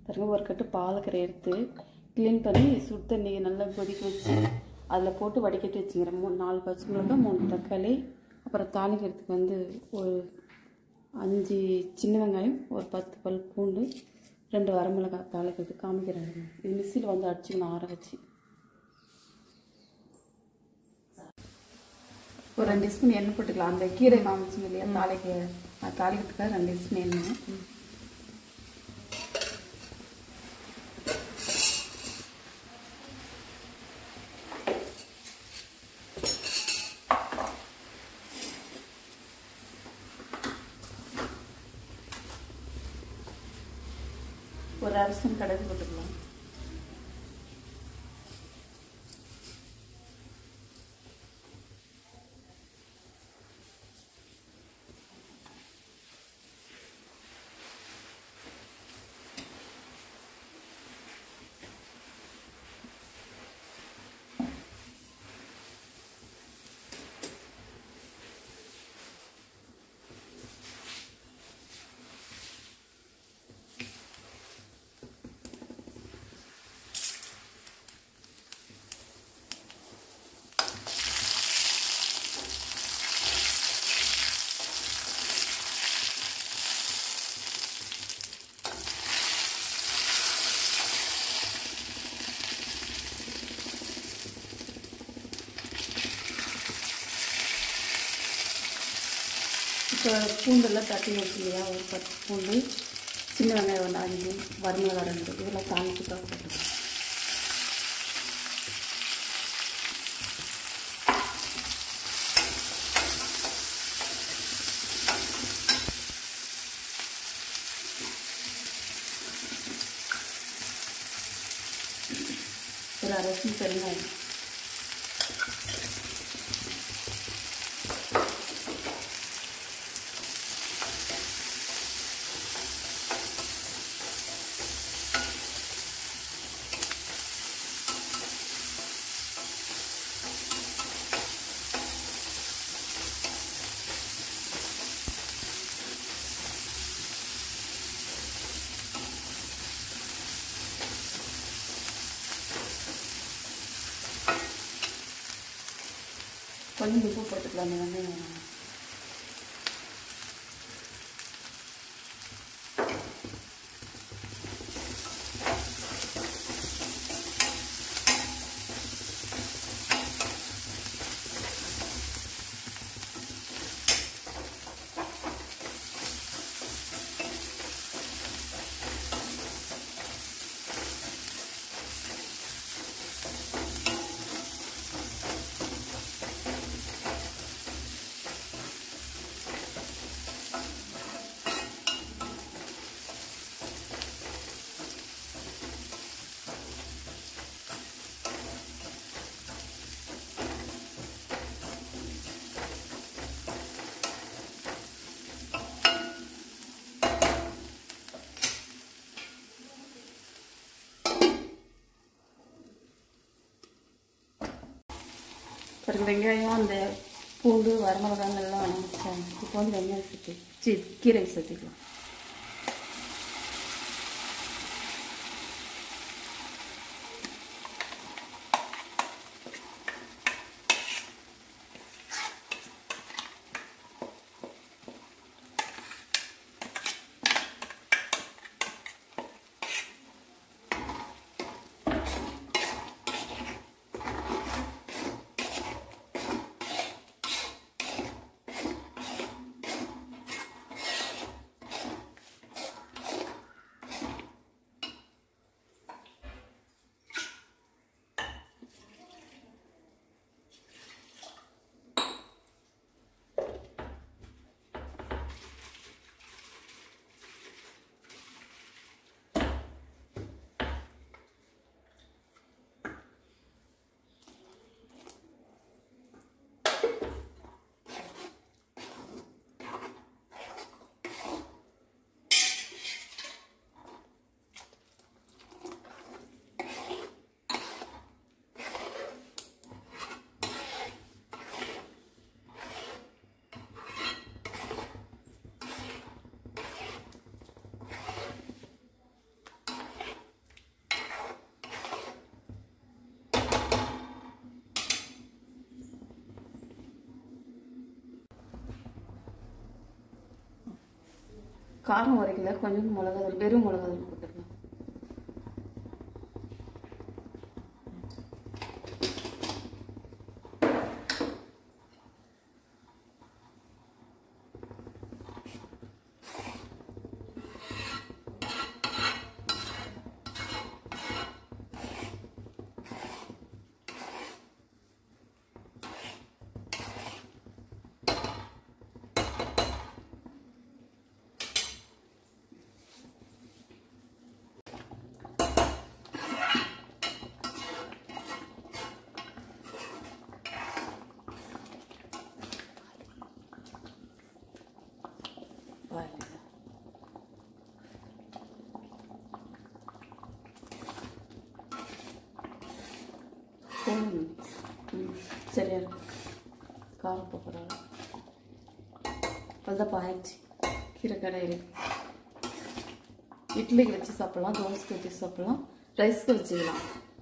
பாருங்க ஒரு கட்டு பாலக்கரை எடுத்து க்ளீன் பண்ணி சுடு தண்ணி நல்லா கொதிக்க வச்சு அதில் போட்டு வடிகட்டி வச்சுக்கிறேன் மூணு நாலு பச்சை மிளகாய் மூணு தக்காளி அப்புறம் தாளிக்கிறதுக்கு வந்து ஒரு அஞ்சு சின்ன வெங்காயம் ஒரு பத்து பல் பூண்டு ரெண்டு வரமிளகாய் தாளிக்கிறது காமிக்கிறேன் இது மிக்சியில் வந்து அடிச்சுக்கணும் ஆற வச்சு ஒரு ரெண்டு ஸ்பூன் எண்ணெய் போட்டுக்கலாம் அந்த கீரை காமிச்சிங்க இல்லையா தாளிக்க அது தாளிக்கிறதுக்காக ரெண்டு ஸ்பூன் எண்ணெய் ஒரு அரை ஸ்பூன் கடுகு போட்டுக்கலாம் இப்போ பூண்டெல்லாம் தட்டி வச்சு இல்லையா ஒரு பத்து பூண்டு சின்ன வெங்காயம் ஒன்று அஞ்சு வரமிளகா ரெண்டு இதெல்லாம் தாளிச்சு தான் போட்டுக்கலாம் ஒரு அரை ஸ்பூன் பெருங்காயம் கொஞ்சம் உப்பு போட்டுக்கலாம் அந்த வெங்காயம் பிறகு வெங்காயம் அந்த பூண்டு வரமிளகாய் எல்லாம் வணங்கிச்சாங்க இப்போ வந்து வெங்காயம் சேர்த்து சி கீரை சேர்த்துக்கலாம் காரம் உரைக்கல கொஞ்சம் மிளகா தூள் வெறும் மிளகா தூள் போட்டுக்கலாம் பாருங்க போதும். ம், சரியா இருக்கு காரம் போடுறாங்க அதுதான் ஆயிடுச்சு கீரை கடையில் இட்லிக்கு வச்சு சாப்பிடலாம் தோசைக்கு வச்சு சாப்பிடலாம் ரைஸ்க்கு வச்சுக்கலாம்